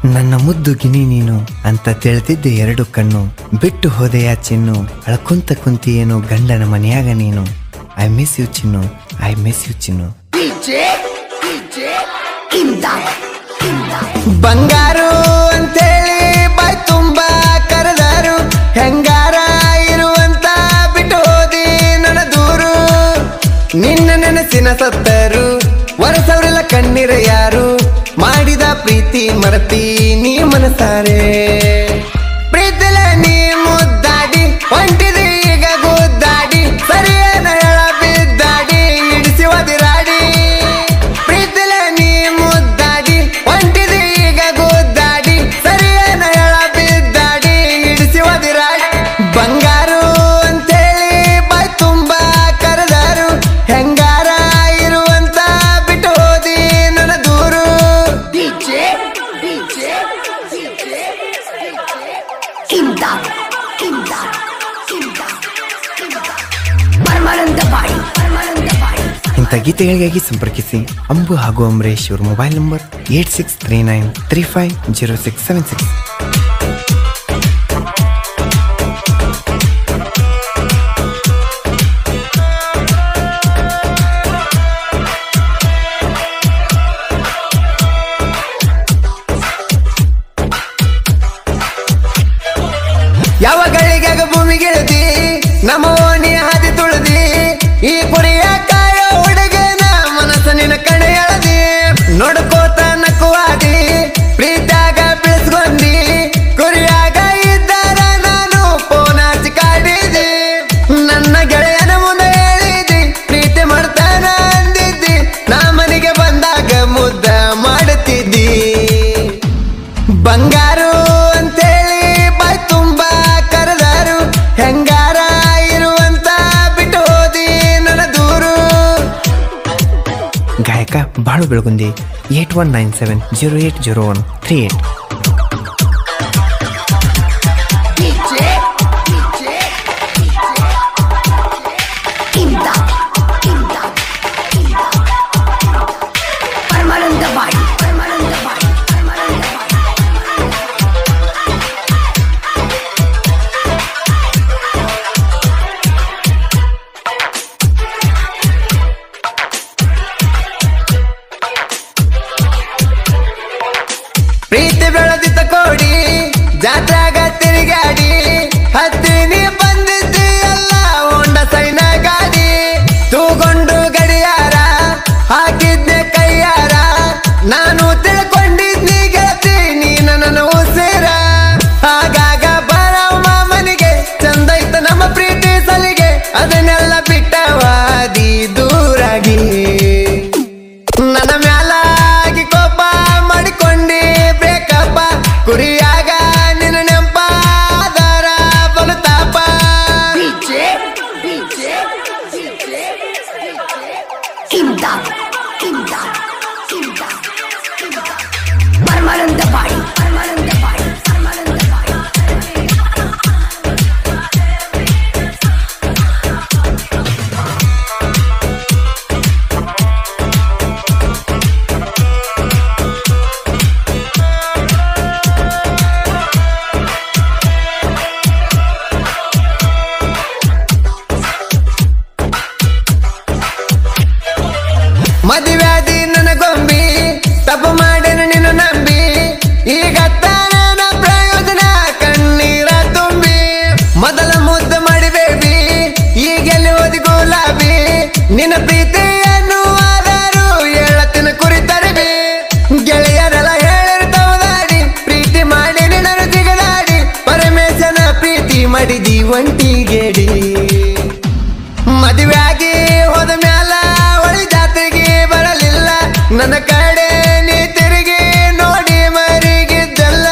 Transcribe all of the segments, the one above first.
ನನ್ನ ಮುದ್ದು ಗಿನಿ ನೀನು ಅಂತ ತಿಳಿದಿದ್ದೆ ಎರಡು ಕಣ್ಣು ಬಿಟ್ಟು ಹೋದೆಯ ಚಿನ್ನು ಅಳ್ಕೊಂತ ಕುಂತಿಯೇನು ಗಂಡನ ಮನೆಯಾಗ ನೀನು ಐ ಮಿಸ್ ಯು ಚಿನ್ನು ಐ ಮಿಸ್ ಯು ಚಿನ್ನು ಬಂಗಾರು ಅಂತೇಳಿ ಬಾಯ್ ತುಂಬಾ ಕರೆದಾರು ಹೆಂಗಾರ ಇರುವಂತ ಬಿಟ್ಟು ಹೋದಿ ನನ್ನ ದೂರು ನಿನ್ನ ನೆನಸಿನ ಸತ್ತರು ವರಸವ್ರೆಲ್ಲ ಕಣ್ಣೀರ ಯಾರು ಮಾಡಿದ ಪ್ರೀತಿ ಮರತಿ ನೀ ಮನಸಾರೆ ಪ್ರೀತಿಲ ನೀ ಮುದ್ದಾಡಿ ಹೊಂಟಿದಿ ಈಗ ಗುದ್ದಾಡಿ ಸರಿಯಾದ ಹೇಳ ಬಿದ್ದಾಡಿ ಇಡಿಸಿ ಒದಿರಾಡಿ ಪ್ರೀತಿಲ ನೀ ಮುದ್ದಾಡಿ ಹೊಂಟಿದಿ ಈಗ ಗುದ್ದಾಡಿ ಸರಿಯಾದ ಹೇಳ ಬಿದ್ದಾಡಿ ಇಡಿಸಿ ಒದಿರಾಡಿ ಬಂಗಾರು ಅಂತೇಳಿ ಬಾಯ್ ತುಂಬಾ ಕರೆದಾರು ಹೆಂಗಾರ ಇರುವಂತ ಬಿಟ್ಟು ಹೋದಿ ನನ್ನ ದೂರು Imdad, imdad, imdad, imdad. Paramanandawadi Paramanandawadi ಇಂಥ ಗೀತೆಗಳಿಗಾಗಿ ಸಂಪರ್ಕಿಸಿ ಅಂಬು ಹಾಗೂ ಅಮರೇಶ್ ಇವ್ರ mobile number eight six three nine three five zero six seven six ಯಾವ ಗಳಿಗಾಗ ಭೂಮಿಗೆ ಇಳಿದಿ ನಮ್ಮ ಓಣಿ ಹಾದಿ ತುಳಿದಿ ಈ ಕುರಿಯ ಕಾಯ ಹುಡುಗನ ಮನಸ್ಸ ನಿನ್ನ ಕಣೆ ಎಳದಿ ನೋಡ್ಕೋತ ನಕ್ಕುವಾದಿ ಪ್ರೀತ್ಯಾಗ ಬೆಳೆಸ್ಕೊಂಡಿ ಕುರಿಯಾಗ ಇದ್ದಾರ ನಾನು ಫೋನ್ ಹಚ್ಚಿ ಕಾಡಿದಿ ನನ್ನ ಗೆಳೆಯನ ಮುಂದೆ ಹೇಳಿದಿ ಪ್ರೀತಿ ಮಾಡ್ತಾನ ಅಂದಿದ್ದಿ ನಾ ಮನೆಗೆ ಬಂದಾಗ ಮುದ್ದ ಮಾಡುತ್ತಿದ್ದಿ ಬಂಗಾರು ಅಂತೇಳಿ ಬಾಯ್ ತುಂಬಾ ಕರೆದಾರು ಹೆಂಗಾರ ಇರುವಂತ ಬಿಟ್ಟು ಹೋದಿ ನನ್ನ ದೂರು ಗಾಯಕ Balu Belagundi eight one nine seven zero eight zero one three eight imdad, imdad, imdad. Paramanandawadi Paramanandawadi Paramanandawadi ಪ್ರೀತಿ ಬೆಳೆದಿದ್ದ ಕೋಡಿ ಜಾತ್ರಾಗ ತಿರುಗಾಡಿ ಹತ್ತಿನಿ ಬಂದಿದ್ದಿ ಎಲ್ಲ ಹೊಂಡ ಸೈನ ಗಾಡಿ ತೂಗೊಂಡು ಗಡಿಯಾರ ಹಾಕಿದ್ದೆ ಕೈಯಾರ ನಾನು ತಿಳ್ಕೊಂಡಿದ್ನಿ ಗೆಳತಿ ನೀ ನನ್ನ ಉಸಿರ ಆಗಾಗ ಬರವ ಮನೆಗೆ ಚಂದೈತ ನಮ್ಮ ಪ್ರೀತಿ ಸಲಿಗೆ ಅದನ್ನೆಲ್ಲ ಬಿಟ್ಟವಾದಿ ದೂರಾಗಿ ನನ್ನ ಮ್ಯಾಲಾಗಿ ಕೋಪ ಮಾಡಿಕೊಂಡಿ ಬೇಕಪ್ಪ ಕುರಿಯಾಗ ನಿನ್ನ ನೆಂಪ ಆಧಾರ ಬಲತಾಪ imdad, imdad, imdad, imdad. Paramanandawadi Paramanandawadi Paramanandawadi ಮದುವ್ಯಾದಿ ನನ್ನ ಗೊಂಬಿ ತಪ್ಪು ಮಾಡೇನ ನಿನ್ನ ನಂಬಿ ಈಗ ತಾನ ಪ್ರಯೋಜನ ಕಣ್ಣೀರ ತುಂಬಿ ಮೊದಲ ಮುದ್ದು ಮಾಡಿ ಬೇಬಿ ಈಗೆಲ್ಲಿ ಓದಿ ಗುಲಾಬಿ ನಿನ್ನ ಪ್ರೀತಿಯನ್ನು ಆದರೂ ಹೇಳತ್ತಿನ ಕುರಿ ತರಬಿ ಗೆಳೆಯರೆಲ್ಲ ಹೇಳಿರ್ತಾವದಾಡಿ ಪ್ರೀತಿ ಮಾಡಿ ನಿನ್ನನ್ನು ಜಿಗದಾಡಿ ಪರಮೇಶನ ಪ್ರೀತಿ ಮಾಡಿದಿ ಒಂಟಿಗೇಡಿ ಮದುವೆಯಾಗಿ ಹೋದ ಮ್ಯಾಲ ಒಳಿ ಜಾತ್ರೆಗೆ ಬರಲಿಲ್ಲ ನನ್ನ ಕಡೆ ನೀ ತಿರುಗಿ ನೋಡಿ ಮರಿಗಿದ್ದಲ್ಲ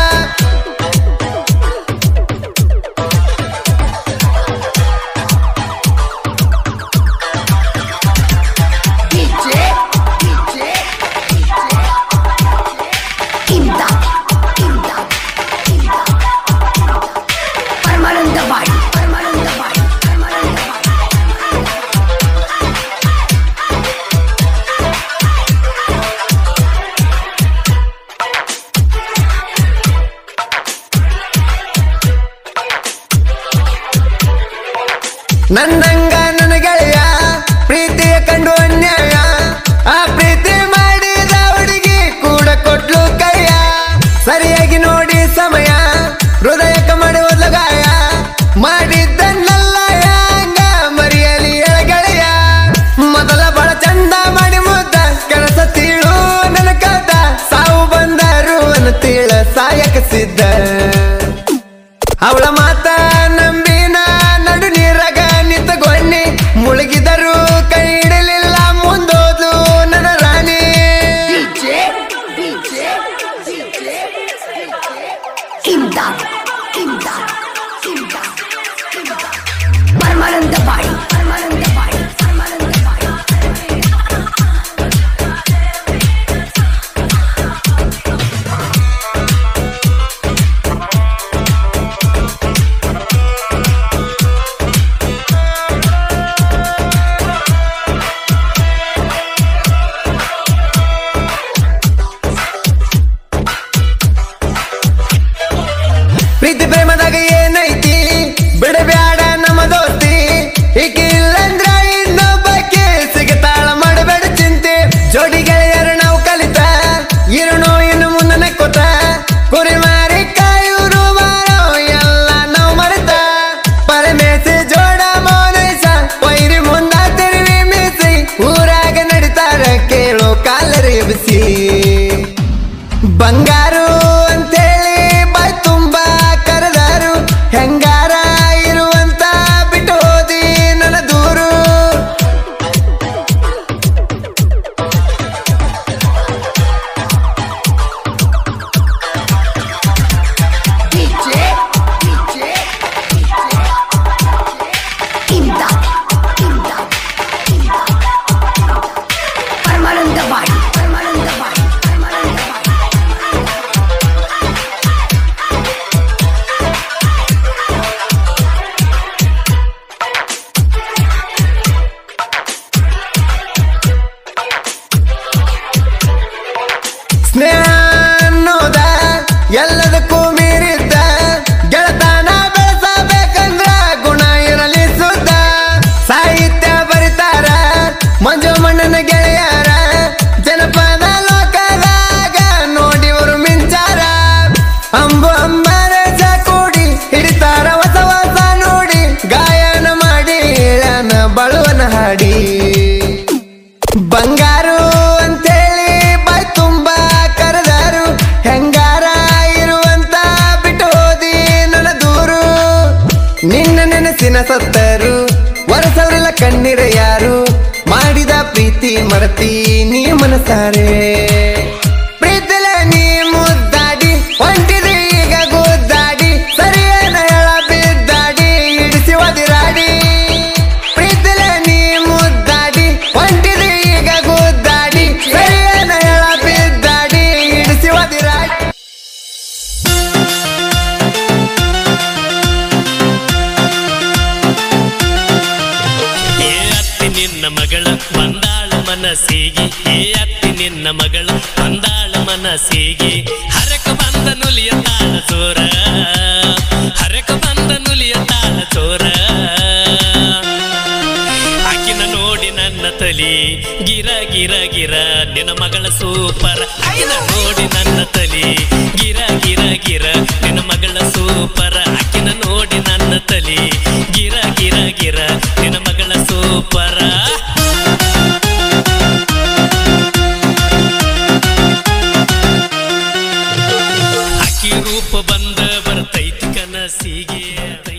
imdad, imdad, imdad. ಪರಮಾನಂದವಾಡಿ ಪರಮಾನಂದ ನನ್ನಂಗ ನನ್ನ ಗೆಳೆಯ ಪ್ರೀತಿಯ ಕಂಡು ಅನ್ಯಾಯ ಆ ಪ್ರೀತಿ ಮಾಡಿದ ಹುಡುಗಿ ಕೂಡ ಕೊಟ್ಲು ಕೈಯ ಸರಿಯಾಗಿ ನೋಡಿ ಸಮಯ ಹೃದಯಕ್ಕ ಮಾಡುವುದು ಗಾಯ ಮಾಡಿದ್ದನ್ನೆಲ್ಲ ಯಾಂಗ ಮರಿಯಲಿ ಎಳಗೆಳೆಯ ಮೊದಲ ಬಹಳ ಚಂದ ಮಾಡಿ ಮುದ್ದ ಕೆಲಸ ತೀಳು ನನ್ನ ಕದ ಸಾವು ಬಂದರು ತೀಳ ಸಾಯಕ ಸಿದ್ಧ ಅವಳ ಮಾತ ನಂಬಿನ ನಡು ನೀರಾಗ ನಿಂತಗೊಣ್ಣಿ ಮುಳುಗಿದರು ಕೈ ಹಿಡಲಿಲ್ಲ ಮುಂದೋದು ನನ್ನ ರಾಣಿ Imdad, imdad, imdad, imdad. Permanent body, permanent body, permanent body. ಪ್ರೀತಿ ಪ್ರೇಮದಾಗ ಏನೈತಿ ಬಿಡಬ್ಯಾಡ ನಮ್ಮ ದೋಸ್ತಿ ಈಕೆ ಇಲ್ಲಂದ್ರ ಇನ್ನೊಬ್ಬಕ್ಕೆ ಸಿಗತಾಳ ಮಾಡಬೇಡ ಚಿಂತೆ ಜೋಡಿ ಗೆಳೆಯರು ನಾವು ಕಲಿತ ಇರುಣೋ ಇನ್ನು ಮುಂದನೆ ಕೊತ ಕುರಿ ಮಾರಿ ಕಾಯೂರು ಮಾರೋ ಎಲ್ಲ ನಾವು ಮರೆತ ಪರಮೇಸಿ ಜೋಡ ಮೌನೈಸ ವೈರಿ ಮುಂದ ತಿರುವಿ ಮೀಸಿ ಊರಾಗ ನಡಿತಾರ ಕೇಳೋ ಕಾಲರಿ ಬಿಸಿ ಬಂಗಾರು ಅಂತೇಳಿ ಬಾಯ್ ತುಂಬ ಕರೆದಾರು ಹೆಂಗಾರ ಇರುವಂತ ಬಿಟ್ಟು ಹೋದಿ ನನ್ನ ದೂರು DJ, DJ, Imdad, imdad, imdad. Permanent body, permanent body, permanent body. ಸ್ನೇಹ ಅನ್ನೋದ ಎಲ್ಲದಕ್ಕೂ ಮೀರಿದ್ದ ಗೆಳತನ ಬೆಳೆಸಬೇಕಂದ್ರ ಗುಣ ಇರಲಿ ಸುದ್ದ ಸಾಹಿತ್ಯ ಬರಿತಾರ ಮಂಜು ಮಣ್ಣನ ಗೆಳೆಯರ ಜನಪದ ಲೋಕದಾಗ ನೋಡಿವರು ಮಿಂಚಾರ ಅಂಬು ಅಂಬರಸ ಕೂಡಿ ಹಿಡಿತಾರ ಹೊಸ ಹೊಸ ನೋಡಿ ಗಾಯನ ಮಾಡಿ ಇಳನ ಬಳುವನ ಹಾಡಿ ಬಂಗಾರು ಅಂತೇಳಿ ಬಾಯ್ ತುಂಬ ಕರೆದಾರು ಹೆಂಗಾರ ಇರುವಂತ ಬಿಟ್ಟು ಹೋದಿ ನನ್ನ ದೂರು ನಿನ್ನ ನೆನಸಿನ ಸತ್ತರು ಒರೆಸವರೆಲ್ಲ ಕಣ್ಣೀರ ಯಾರು ಮಾಡಿದ ಪ್ರೀತಿ ಮರತಿ ನೀ ಮನಸಾರೆ ಪ್ರೀತಿಲ ನೀ ಮುದ್ದಾಡಿ ಹೊಂಟಿದಿ ಈಗ ಗುದ್ದಾಡಿ ಸರಿಯೇನ ಹೇಳ ಬಿದ್ದಾಡಿ ಇಡಿಸಿ ಒದಿರಾಡಿ ಪ್ರೀತಿಲ ನೀ ಮುದ್ದಾಡಿ ಹೊಂಟಿದಿ ಈಗ ಗುದ್ದಾಡಿ ಸರಿಯೇನ ಹೇಳ ಬಿದ್ದಾಡಿ ಇಡಿಸಿ ಒದಿರಾಡಿ ಏ ಅತ್ತಿ ನಿನ್ನ ಮಗಳ ಬಂದಾಳ ಮನಸ್ಸಿಗೆ ಏ ಅತ್ತಿ ನಿನ್ನ ಮಗಳ ಬಂದಾಳ ಮನಸ್ಸಿಗೆ ಹರಕ ಬಂದ ನುಲಿಯ ತಾಳ ಚೋರ ಹರಕ ಬಂದ ನುಲಿಯ ತಾಳ ಚೋರ ಆಕಿನ ನೋಡಿ ನನ್ನ ತಲಿ ಗಿರ ಗಿರ ಗಿರ ನಿನ್ನ ಮಗಳ ಸೂಪರ್ ಆಕಿನ ನೋಡಿ ನನ್ನ ತಲಿ ಗಿರ ಗಿರ ಗಿರ ನಿನ್ನ ಮಗಳ ಸೂಪರ್ ಆಕಿನ ನೋಡಿ ನನ್ನ ತಲಿ ಗಿರ ಗಿರ ಗಿರ ನಿನ್ನ ಮಗಳ ಸೂಪರ ಅಕ್ಕಿ ರೂಪ ಬಂದ ಬರ್ತೈತಿ ಕನಸಿಗೆ